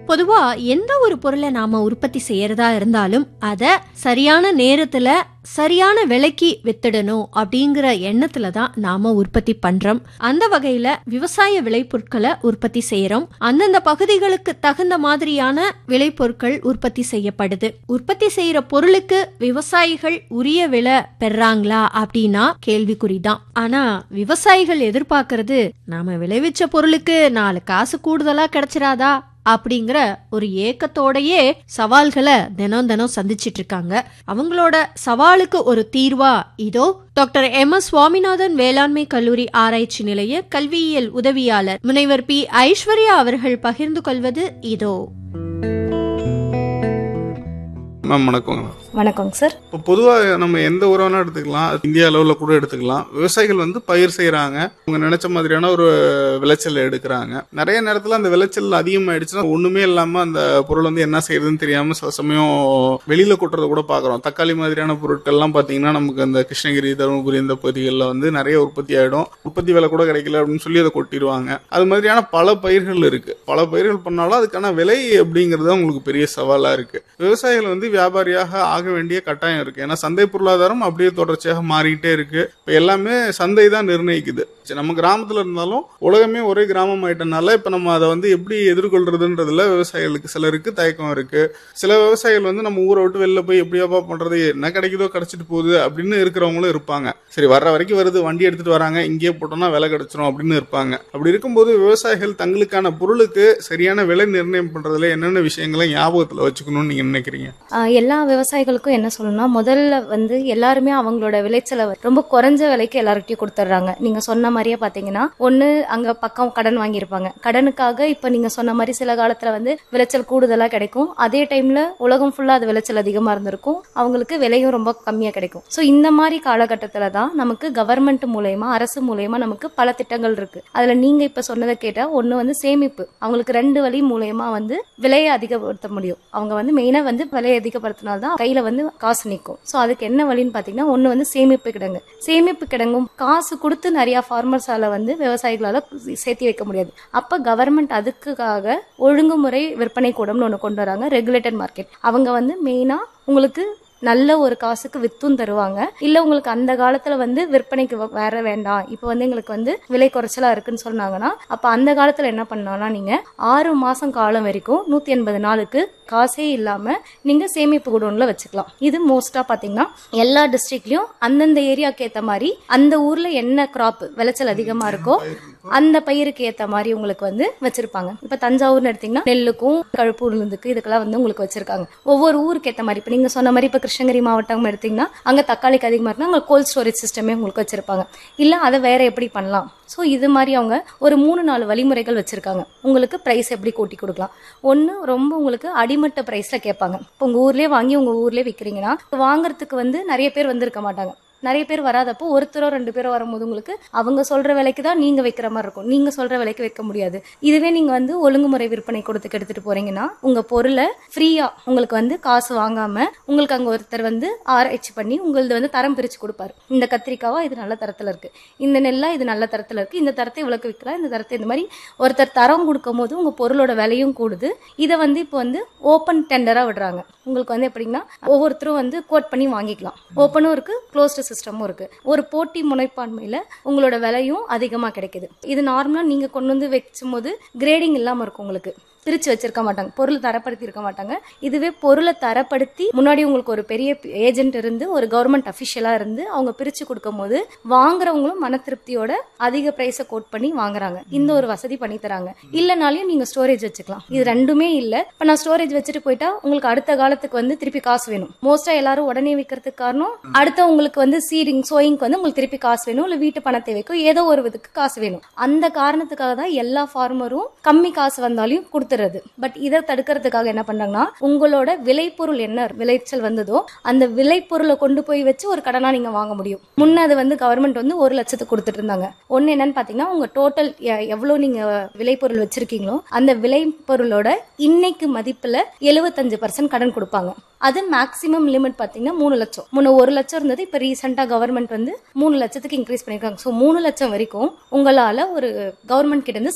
பொதுவா எந்த ஒரு பொருளை நாம உற்பத்தி செய்யறதா இருந்தாலும் அத சரியான நேரத்துல சரியான விலைக்கு வித்துடணும் அப்படிங்கிற எண்ணத்துல தான் நாம உற்பத்தி பண்றோம் அந்த வகையில விவசாய விளைபொருட்களை உற்பத்தி செய்யறோம் அந்தந்த பகுதிகளுக்கு தகுந்த மாதிரியான விளைபொருட்கள் உற்பத்தி செய்யப்படுது உற்பத்தி செய்யற பொருளுக்கு விவசாயிகள் உரிய விலை பெறாங்களா அப்படின்னா கேள்விக்குறிதான் ஆனா விவசாயிகள் எதிர்பார்க்கறது நாம விளைவிச்ச பொருளுக்கு நாலு காசு கூடுதலா கிடைச்சிராதா அப்படிங்கிற ஒரு ஏக்கத்தோடயே சவால்களை தினம் தினம் சந்திச்சிட்டு இருக்காங்க அவங்களோட சவாலுக்கு ஒரு தீர்வா இதோ டாக்டர் எம் எஸ் சுவாமிநாதன் வேளாண்மை கல்லூரி ஆராய்ச்சி நிலைய கல்வியியல் உதவியாளர் முனைவர் பி ஐஸ்வர்யா அவர்கள் பகிர்ந்து கொள்வது இதோ மேம் வணக்கம் வணக்கங்க சார் இப்போ பொதுவாக நம்ம எந்த உரம் எடுத்துக்கலாம் இந்திய அளவில் கூட எடுத்துக்கலாம் விவசாயிகள் வந்து பயிர் செய்கிறாங்க அவங்க நினைச்ச மாதிரியான ஒரு விளைச்சல் எடுக்கிறாங்க நிறைய நேரத்தில் அந்த விளைச்சல் அதிகமாயிடுச்சுன்னா ஒன்றுமே இல்லாமல் அந்த பொருள் வந்து என்ன செய்யறதுன்னு தெரியாமல் சில சமயம் வெளியில் கொட்டுறத கூட பார்க்குறோம் தக்காளி மாதிரியான பொருட்கள்லாம் பார்த்தீங்கன்னா நமக்கு அந்த கிருஷ்ணகிரி தருமபுரி இந்த பகுதிகளில் வந்து நிறைய உற்பத்தி ஆகிடும் உற்பத்தி விலை கூட கிடைக்கல அப்படின்னு சொல்லி அதை கொட்டிடுவாங்க அது மாதிரியான பல பயிர்கள் இருக்கு பல பயிர்கள் பண்ணாலும் அதுக்கான விலை அப்படிங்கிறது உங்களுக்கு பெரிய சவாலாக இருக்கு விவசாயிகள் வந்து வியாபாரியாக ஆக வேண்டிய கட்டாயம் இருக்கு ஏன்னா சந்தை பொருளாதாரம் அப்படியே தொடர்ச்சியாக மாறிக்கிட்டே இருக்கு இப்போ எல்லாமே சந்தை தான் நிர்ணயிக்குது சரி, நம்ம கிராமத்துல இருந்தாலும் உலகமே ஒரே கிராமம் ஆயிட்டனால இப்ப நம்ம அதை வந்து எப்படி எதிர்கொள்றதுன்றதுல விவசாயிகளுக்கு சிலருக்கு தயக்கம் இருக்கு சில விவசாயிகள் வந்து நம்ம ஊரை விட்டு வெளில போய் எப்படியாப்பா பண்றது என்ன கிடைக்குதோ கிடைச்சிட்டு போகுது அப்படின்னு இருக்கிறவங்களும் இருப்பாங்க சரி வர்ற வரைக்கும் வருது வண்டி எடுத்துட்டு வராங்க இங்கேயே போட்டோம்னா விலை கிடைச்சிரும் அப்படின்னு இருப்பாங்க அப்படி இருக்கும்போது விவசாயிகள் தங்களுக்கான பொருளுக்கு சரியான விலை நிர்ணயம் பண்றதுல என்னென்ன விஷயங்களை ஞாபகத்துல வச்சுக்கணும்னு நீங்க நினைக்கிறீங்க ஆஹ் எல்லா விவசாயிகளுக்கும் என்ன சொல்லணும்னா முதல்ல வந்து எல்லாருமே அவங்களோட விளைச்சலை ரொம்ப குறைஞ்ச விலைக்கு எல்லார்கிட்டயும் கொடுத்துட்றாங்க நீங்க சொன்ன மாதிரியே பாத்தீங்கன்னா ஒண்ணு அங்க பக்கம் கடன் வாங்கியிருப்பாங்க கடனுக்காக இப்ப நீங்க சொன்ன மாதிரி சில காலத்துல வந்து விளைச்சல் கூடுதலா கிடைக்கும் அதே டைம்ல உலகம் ஃபுல்லா அது விளைச்சல் அதிகமா இருந்திருக்கும் அவங்களுக்கு விலையும் ரொம்ப கம்மியா கிடைக்கும் சோ இந்த மாதிரி காலகட்டத்துல தான் நமக்கு கவர்மெண்ட் மூலயமா அரசு மூலயமா நமக்கு பல திட்டங்கள் இருக்கு அதுல நீங்க இப்ப சொன்னதை கேட்டா ஒண்ணு வந்து சேமிப்பு அவங்களுக்கு ரெண்டு வழி மூலயமா வந்து விலையை அதிகப்படுத்த முடியும் அவங்க வந்து மெயினா வந்து விலையை அதிகப்படுத்தினால்தான் கையில வந்து காசு நிற்கும் ஸோ அதுக்கு என்ன வழின்னு பாத்தீங்கன்னா ஒண்ணு வந்து சேமிப்பு கிடங்கு சேமிப்பு கிடங்கும் காசு கொடுத்து நிறைய ஃபார்மர்ஸால வந்து விவசாயிகளால சேர்த்து வைக்க முடியாது அப்ப கவர்மெண்ட் அதுக்காக ஒழுங்குமுறை விற்பனை கூடம்னு ஒண்ணு கொண்டு வராங்க ரெகுலேட்டட் மார்க்கெட் அவங்க வந்து மெயினா உங்களுக்கு நல்ல ஒரு காசுக்கு வித்தும் தருவாங்க இல்ல உங்களுக்கு அந்த காலத்துல வந்து விற்பனைக்கு வ- வேற வேண்டாம் இப்போ வந்து எங்களுக்கு வந்து விலை குறைச்சலா இருக்குன்னு சொன்னாங்கன்னா அப்ப அந்த காலத்துல என்ன பண்ணலாம்னா நீங்க ஆறு மாசம் காலம் வரைக்கும் நூத்தி எண்பது நாளுக்கு காசே இல்லாம நீங்க சேமிப்பு குடோன்ல வச்சுக்கலாம் இது மோஸ்டா பாத்தீங்கன்னா எல்லா டிஸ்ட்ரிக்ட்லயும் அந்தந்த ஏரியாக்கு ஏத்த மாதிரி அந்த ஊர்ல என்ன கிராப் விளைச்சல் அதிகமா இருக்கோ அந்த பயிருக்கு ஏத்த மாதிரி உங்களுக்கு வந்து வச்சிருப்பாங்க இப்ப தஞ்சாவூர்னு எடுத்தீங்கன்னா நெல்லுக்கும் கழுப்பு உளுந்துக்கு இதுக்கெல்லாம் வந்து உங்களுக்கு வச்சிருக்காங்க ஒவ்வொரு ஊருக்கு ஏத்த மாதிரி இப்ப நீங்க சொன்ன மாதிரி இப்ப கிருஷ்ணகிரி மாவட்டம் எடுத்தீங்கன்னா அங்க தக்காளிக்கு அதிகமா இருக்குன்னா அங்க கோல்ட் ஸ்டோரேஜ் சிஸ்டமே உங்களுக்கு வச்சிருப்பாங்க இல்ல அதை வேற எப்படி பண்ணலாம் ஸோ இது மாதிரி அவங்க ஒரு மூணு நாலு வழிமுறைகள் வச்சிருக்காங்க உங்களுக்கு பிரைஸ் எப்படி கூட்டி கொடுக்கலாம் ஒன்று ரொம்ப உங்களுக்கு அடிமட்ட பிரைஸ்ல கேட்பாங்க இப்போ உங்க ஊர்லயே வாங்கி உங்க ஊர்லயே விற்கிறீங்கன்னா வாங்குறதுக்கு வந்து நிறைய பேர் வந்திருக்க மாட்டாங்க நிறைய பேர் வராதப்போ ஒருத்தரோ ரெண்டு பேரோ வரும்போது உங்களுக்கு அவங்க சொல்ற விலைக்கு தான் நீங்க வைக்கிற மாதிரி இருக்கும் நீங்க சொல்ற விலைக்கு வைக்க முடியாது இதுவே நீங்க வந்து ஒழுங்குமுறை விற்பனை கொடுத்துக்கு எடுத்துட்டு போறீங்கன்னா உங்க பொருளை ஃப்ரீயா உங்களுக்கு வந்து காசு வாங்காம உங்களுக்கு அங்க ஒருத்தர் வந்து ஆராய்ச்சி பண்ணி உங்களது வந்து தரம் பிரிச்சு கொடுப்பாரு இந்த கத்திரிக்காவா இது நல்ல தரத்துல இருக்கு இந்த நெல்லா இது நல்ல தரத்துல இருக்கு இந்த தரத்தை இவ்வளவு விற்கலாம் இந்த தரத்தை இந்த மாதிரி ஒருத்தர் தரம் கொடுக்கும் போது உங்க பொருளோட விலையும் கூடுது இதை வந்து இப்போ வந்து ஓப்பன் டெண்டரா விடுறாங்க உங்களுக்கு வந்து எப்படின்னா ஒவ்வொருத்தரும் வந்து கோட் பண்ணி வாங்கிக்கலாம் ஓப்பனும் இருக்கு க்ளோஸ்டு சிஸ்டமும் இருக்கு ஒரு போட்டி முனைப்பான்மையில உங்களோட விலையும் அதிகமா கிடைக்குது இது நார்மலா நீங்க கொண்டு வந்து வச்சும் போது கிரேடிங் இல்லாம இருக்கும் உங்களுக்கு பிரிச்சு வச்சிருக்க மாட்டாங்க பொருள் தரப்படுத்தி இருக்க மாட்டாங்க இதுவே பொருளை தரப்படுத்தி முன்னாடி உங்களுக்கு ஒரு பெரிய ஏஜென்ட் இருந்து ஒரு கவர்மெண்ட் அபிஷியலா இருந்து அவங்க பிரிச்சு கொடுக்கும் போது வாங்குறவங்களும் மன திருப்தியோட அதிக பிரைஸை கோட் பண்ணி வாங்குறாங்க இந்த ஒரு வசதி பண்ணி தராங்க இல்லனாலையும் நீங்க ஸ்டோரேஜ் வச்சுக்கலாம் இது ரெண்டுமே இல்ல இப்ப நான் ஸ்டோரேஜ் வச்சுட்டு போயிட்டா உங்களுக்கு அடுத்த காலத்துக்கு வந்து திருப்பி காசு வேணும் மோஸ்டா எல்லாரும் உடனே விற்கிறதுக்கு காரணம் அடுத்த உங்களுக்கு வந்து சீடிங் சோயிங்க்கு வந்து உங்களுக்கு திருப்பி காசு வேணும் இல்ல வீட்டு பண தேவைக்கோ ஏதோ ஒரு விதத்துக்கு காசு வேணும் அந்த காரணத்துக்காக தான் எல்லா ஃபார்மரும் கம்மி காசு வந்தாலும் கொடுத்துறது பட் இதை தடுக்கிறதுக்காக என்ன பண்றாங்கன்னா உங்களோட விளைபொருள் என்ன விளைச்சல் வந்ததோ அந்த விளைபொருளை கொண்டு போய் வச்சு ஒரு கடனா நீங்க வாங்க முடியும் முன்ன அது வந்து கவர்மெண்ட் வந்து ஒரு லட்சத்துக்கு கொடுத்துட்டு இருந்தாங்க ஒன்னு என்னன்னு பாத்தீங்கன்னா உங்க டோட்டல் எவ்வளவு நீங்க விளைபொருள் வச்சிருக்கீங்களோ அந்த விளைபொருளோட இன்னைக்கு மதிப்புல எழுபத்தஞ்சு பர்சன்ட் கடன் கொடுப்பாங்க அது மேக்ஸிமம் லிமிட் பாத்தீங்கன்னா மூணு லட்சம் முன்ன ஒரு லட்சம் இருந்தது இப்ப ரீசெண்டா கவர்மெண்ட் வந்து மூணு லட்சத்துக்கு இன்க்ரீஸ் பண்ணிருக்காங்க ஸோ மூணு லட்சம் வரைக்கும் உங்களால ஒரு கவர்மெண்ட் கிட்ட இருந்து